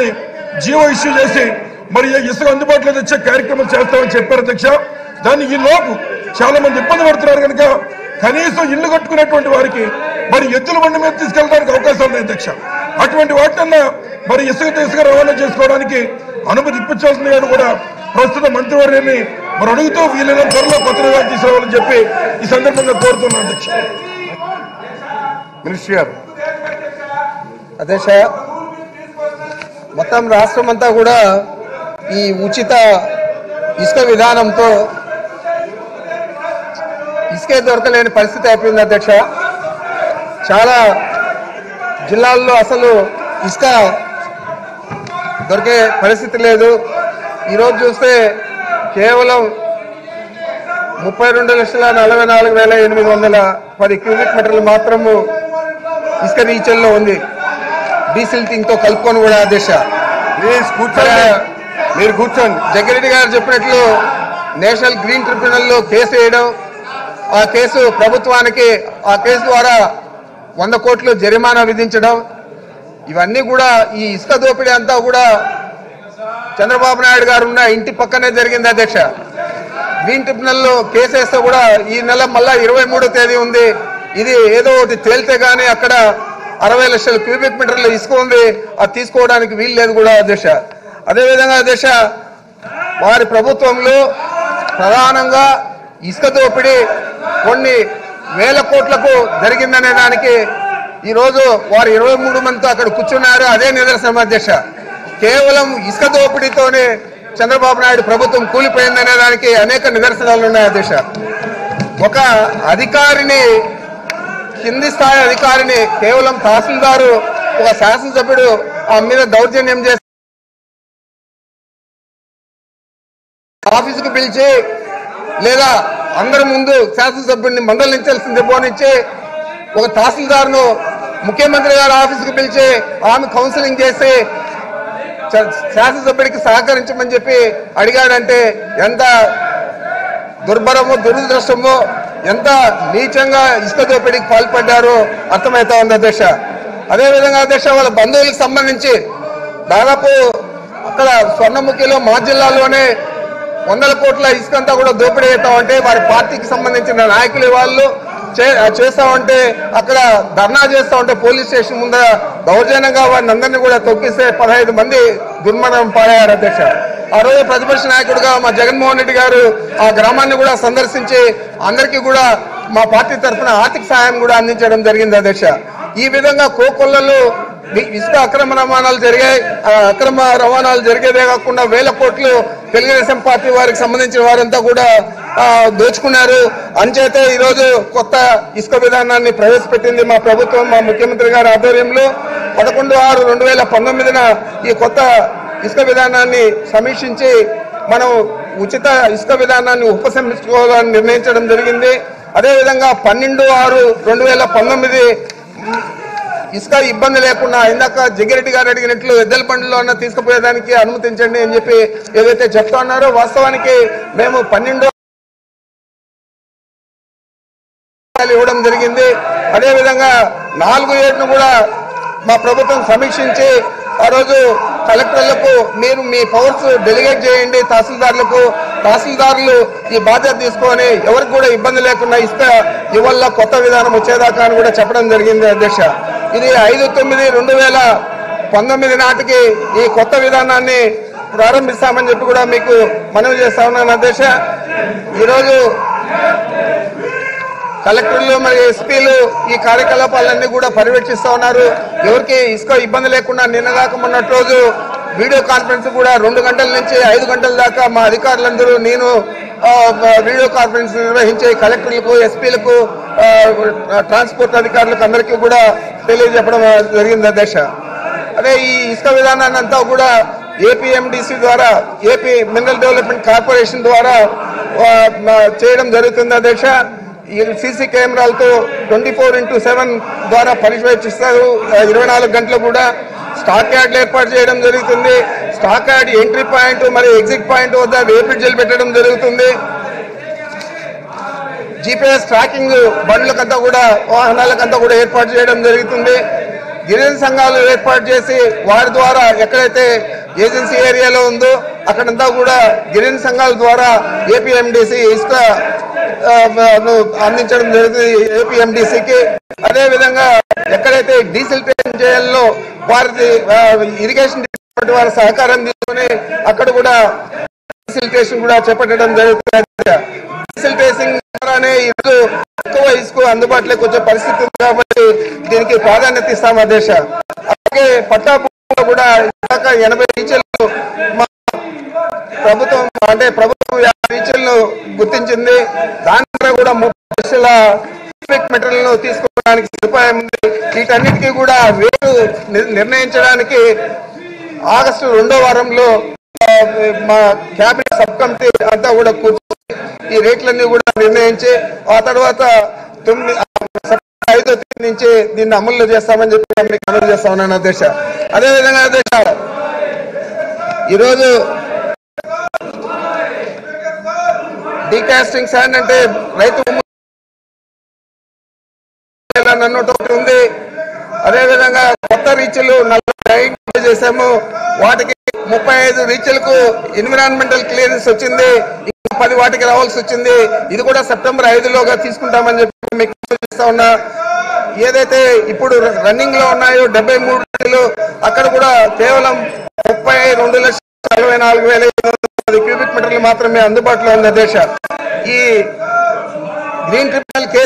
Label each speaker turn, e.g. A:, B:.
A: తీసుకొని GO issue చేసి మరి ఇసుక అందుబాటులో తెచ్చే కార్యక్రమం చేస్తామని చెప్పారు అధ్యక్ష దాన్ని ఈ లోపు చాలా మంది ఇబ్బంది పడుతున్నారు కనుక కనీసం ఇల్లు కట్టుకునేటువంటి వారికి మరి ఎద్దుల బండి మీద తీసుకెళ్ళడానికి అవకాశం ఉంది అధ్యక్ష అటువంటి వాటినన్నా మరి ఇసుక ఇసుక రవాణా చేసుకోవడానికి అనుమతి ఇప్పించాల్సింది అని కూడా ప్రస్తుత మంత్రివర్యాన్ని మరి అడుగుతూ వీలైన త్వరలో కొత్త విధానం తీసుకురావాలని చెప్పి ఈ సందర్భంగా కోరుతున్నాను అధ్యక్ష
B: మినిస్టర్ గారు
C: అధ్యక్ష మొత్తం రాష్ట్రం అంతా కూడా ఈ ఉచిత ఇసుక విధానంతో ఇసుకే దొరకలేని పరిస్థితి అయిపోయింది అధ్యక్ష చాలా జిల్లాల్లో అసలు ఇసుక దొరికే పరిస్థితి లేదు ఈరోజు చూస్తే కేవలం ముప్పై రెండు లక్షల నలభై నాలుగు వేల ఎనిమిది వందల పది క్యూబిక్ మీటర్లు మాత్రము ఇసుక రీచల్లో ఉంది డీసిల్టింగ్ తో కలుపుకొని కూడా దిశ
B: ప్లీజ్ కూర్చోండి మీరు కూర్చోండి
C: జగ్గిరెడ్డి గారు చెప్పినట్లు నేషనల్ గ్రీన్ ట్రిబ్యునల్ లో కేసు వేయడం ఆ కేసు ప్రభుత్వానికి ఆ కేసు ద్వారా వంద కోట్లు జరిమానా విధించడం ఇవన్నీ కూడా ఈ ఇసుక దోపిడీ అంతా కూడా చంద్రబాబు నాయుడు గారు ఉన్న ఇంటి పక్కనే జరిగింది అధ్యక్ష గ్రీన్ ట్రిబ్యునల్ లో కేసు వేస్తే కూడా ఈ నెల మళ్ళా ఇరవై మూడో తేదీ ఉంది ఇది ఏదో ఒకటి తేలితే గానీ అక్కడ అరవై లక్షల క్యూబిక్ మీటర్లు ఇసుక ఉంది అది తీసుకోవడానికి వీలు లేదు కూడా అధ్యక్ష అదేవిధంగా అధ్యక్ష వారి ప్రభుత్వంలో ప్రధానంగా ఇసుక దోపిడీ కొన్ని వేల కోట్లకు జరిగిందనే దానికి ఈరోజు వారు ఇరవై మూడు మందితో అక్కడ కూర్చున్నారు అదే నిదర్శనం అధ్యక్ష కేవలం ఇసుక దోపిడీతోనే చంద్రబాబు నాయుడు ప్రభుత్వం కూలిపోయిందనే దానికి అనేక నిదర్శనాలు ఉన్నాయి అధ్యక్ష ఒక అధికారిని కింది స్థాయి అధికారిని కేవలం తహసీల్దారు ఒక శాసనసభ్యుడు ఆ మీద దౌర్జన్యం చేసి ఆఫీసుకు పిలిచి లేదా అందరి ముందు శాసనసభ్యుడిని మందలించాల్సింది పోనిచ్చి ఒక తహసీల్దార్ను ముఖ్యమంత్రి గారి ఆఫీసుకు పిలిచి ఆమె కౌన్సిలింగ్ చేసి చ- శాసనసభ్యుడికి సహకరించమని చెప్పి అడిగాడంటే ఎంత దుర్భరము దురదృష్టము ఎంత నీచంగా ఇసుక దోపిడీకి పాల్పడ్డారో అర్థమవుతా ఉంది అధ్యక్ష అదేవిధంగా అధ్యక్ష వాళ్ళ బంధువులకు సంబంధించి దాదాపు అక్కడ స్వర్ణముఖిలో మా జిల్లాలోనే వందల కోట్ల ఇసుక అంతా కూడా దోపిడీ అవుతామంటే వారి పార్టీకి సంబంధించిన నాయకులు వాళ్ళు చే- చేస్తామంటే అక్కడ ధర్నా చేస్తా ఉంటే పోలీస్ స్టేషన్ ముందర దౌర్జన్యంగా వారిని అందరినీ కూడా తొక్కిస్తే పదహైదు మంది దుర్మరణం పాలయ్యారు అధ్యక్ష ఆ రోజు ప్రతిపక్ష నాయకుడిగా మా జగన్మోహన్ రెడ్డి గారు ఆ గ్రామాన్ని కూడా సందర్శించి అందరికీ కూడా మా పార్టీ తరఫున ఆర్థిక సహాయం కూడా అందించడం జరిగింది అధ్యక్ష ఈ విధంగా కోకొల్లలు వి- ఇసుక అక్రమ రవాణాలు జరిగాయి ఆ అక్రమ రవాణాలు జరిగేదే కాకుండా వేల కోట్లు తెలుగుదేశం పార్టీ వారికి సంబంధించిన వారంతా కూడా ఆ, దోచుకున్నారు అంచేతే ఈరోజు కొత్త ఇసుక విధానాన్ని ప్రవేశపెట్టింది మా ప్రభుత్వం మా ముఖ్యమంత్రి గారి ఆధ్వర్యంలో పదకొండు ఆరు రెండు వేల పంతొమ్మిదిన ఈ కొత్త ఇసుక విధానాన్ని సమీక్షించి మనం ఉచిత ఇసుక విధానాన్ని ఉపసంహరించుకోవాలని నిర్ణయించడం జరిగింది అదేవిధంగా పన్నెండు ఆరు రెండు వేల పంతొమ్మిది ఇసుక ఇబ్బంది లేకుండా ఇందాక జగ్గిరెడ్డి గారు అడిగినట్లు ఎద్దల బండిలో అన్న తీసుకుపోయేదానికి అనుమతించండి అని చెప్పి ఏదైతే చెప్తా ఉన్నారో వాస్తవానికి మేము పన్నెండు ఇవ్వడం జరిగింది అదేవిధంగా నాలుగు ఏడును కూడా మా ప్రభుత్వం సమీక్షించి ఆ రోజు కలెక్టర్లకు మీరు మీ పవర్స్ డెలిగేట్ చేయండి తహసీల్దార్లకు తహసీల్దారులు ఈ బాధ్యత తీసుకొని ఎవరికి కూడా ఇబ్బంది లేకుండా ఇస్తే ఇవల్ల కొత్త విధానం వచ్చేదాకా అని కూడా చెప్పడం జరిగింది అధ్యక్ష ఇది ఐదు తొమ్మిది రెండు వేల పంతొమ్మిది నాటికి ఈ కొత్త విధానాన్ని ప్రారంభిస్తామని చెప్పి కూడా మీకు మనవి చేస్తా ఉన్నాను అధ్యక్ష ఈరోజు కలెక్టర్లు మరియు ఎస్పీలు ఈ కార్యకలాపాలన్నీ కూడా పర్యవేక్షిస్తా ఉన్నారు ఎవరికి ఇసుక ఇబ్బంది లేకుండా నిన్నగాక మొన్నటి రోజు వీడియో కాన్ఫరెన్స్ కూడా రెండు గంటల నుంచి ఐదు గంటల దాకా మా అధికారులందరూ నేను ఆ, వీడియో కాన్ఫరెన్స్ నిర్వహించి కలెక్టర్లకు ఎస్పీలకు ట్రాన్స్పోర్ట్ అధికారులకు అందరికీ కూడా తెలియజెప్పడం జరిగింది అధ్యక్ష అదే ఈ ఇసుక విధానాన్ని అంతా కూడా ఏపీఎండిసి ద్వారా ఏపీ మినరల్ డెవలప్మెంట్ కార్పొరేషన్ ద్వారా ఆ, మ- చేయడం జరుగుతుంది అధ్యక్ష ఈ సీసీ కెమెరాలతో ట్వంటీ ఫోర్ ఇంటూ సెవెన్ ద్వారా పర్యవేక్షిస్తారు ఆ, ఇరవై నాలుగు గంటలు కూడా స్టాక్ యార్డ్లు ఏర్పాటు చేయడం జరుగుతుంది స్టాక్ యార్డ్ ఎంట్రీ పాయింట్ మరియు ఎగ్జిట్ పాయింట్ వద్ద వేపిడ్ జెల్ పెట్టడం జరుగుతుంది జీపీఎస్ ట్రాకింగ్ బండ్లకంతా కూడా వాహనాలకంతా కూడా ఏర్పాటు చేయడం జరుగుతుంది గిరిజన సంఘాలు ఏర్పాటు చేసి వారి ద్వారా ఎక్కడైతే ఏజెన్సీ ఏరియాలో ఉందో అక్కడంతా కూడా గిరిజన సంఘాల ద్వారా ఏపీఎండిసి ఇసుక ఆ, ను అందించడం జరుగుతుంది ఏపీఎండిసికి అదే విధంగా ఎక్కడైతే డీజిల్ ట్రైన్ చేయాలో వారి ఆ, ఇరిగేషన్ డిపార్ట్మెంట్ వారి సహకారం తీసుకుని అక్కడ కూడా డిసిల్టేషన్ కూడా చేపట్టడం జరుగుతుంది డిసిల్టేషన్ ద్వారానే ఈరోజు ఎక్కువ ఇసుక అందుబాటులోకి వచ్చే పరిస్థితి ఉంది కాబట్టి దీనికి ప్రాధాన్యత ఇస్తాం అధ్యక్ష అలాగే పట్టా భూములు కూడా ఇందాక ఎనభై రీచర్లు మా ప్రభుత్వం అంటే ప్రభుత్వం యాభై రీచర్లను గుర్తించింది దాని ద్వారా కూడా ముప్పై లక్షల క్యూబిక్ మెటీరియల్ ను తీసుకోవడానికి సదుపాయం ఉంది వీటన్నిటికీ కూడా రేటు నిర్- నిర్ణయించడానికి ఆగస్టు రెండో వారంలో ఆ, మా క్యాబినెట్ సబ్ కమిటీ అంతా కూడా కూర్చొని ఈ రేట్లన్నీ కూడా నిర్ణయించి ఆ తర్వాత తొమ్మిది సెప్టెంబర్ ఐదో తేదీ నుంచి దీన్ని అమలు చేస్తామని చెప్పి మీకు అమలు చేస్తా ఉన్నాను అధ్యక్ష అదేవిధంగా అధ్యక్ష ఈరోజు డీకాస్టింగ్ శాండ్ అంటే రైతు నన్ను ఒకటి ఉంది అదేవిధంగా కొత్త రీచ్లు నలభై ఐదు చేశాము వాటికి ముప్పై ఐదు రీచ్లకు ఎన్విరాన్మెంటల్ క్లియరెన్స్ వచ్చింది ఇంకా పది వాటికి రావాల్సి వచ్చింది ఇది కూడా సెప్టెంబర్ ఐదులోగా తీసుకుంటామని చెప్పి మీకు చేస్తా ఉన్నా ఏదైతే ఇప్పుడు రన్నింగ్ లో ఉన్నాయో డెబ్బై మూడు రీచ్లు అక్కడ కూడా కేవలం ముప్పై రెండు లక్షల అరవై నాలుగు వేల ఐదు వందల పది క్యూబిక్ మీటర్లు మాత్రమే అందుబాటులో ఉంది దేశ ఈ గ్రీన్ ట్రిబ్యునల్ కేసు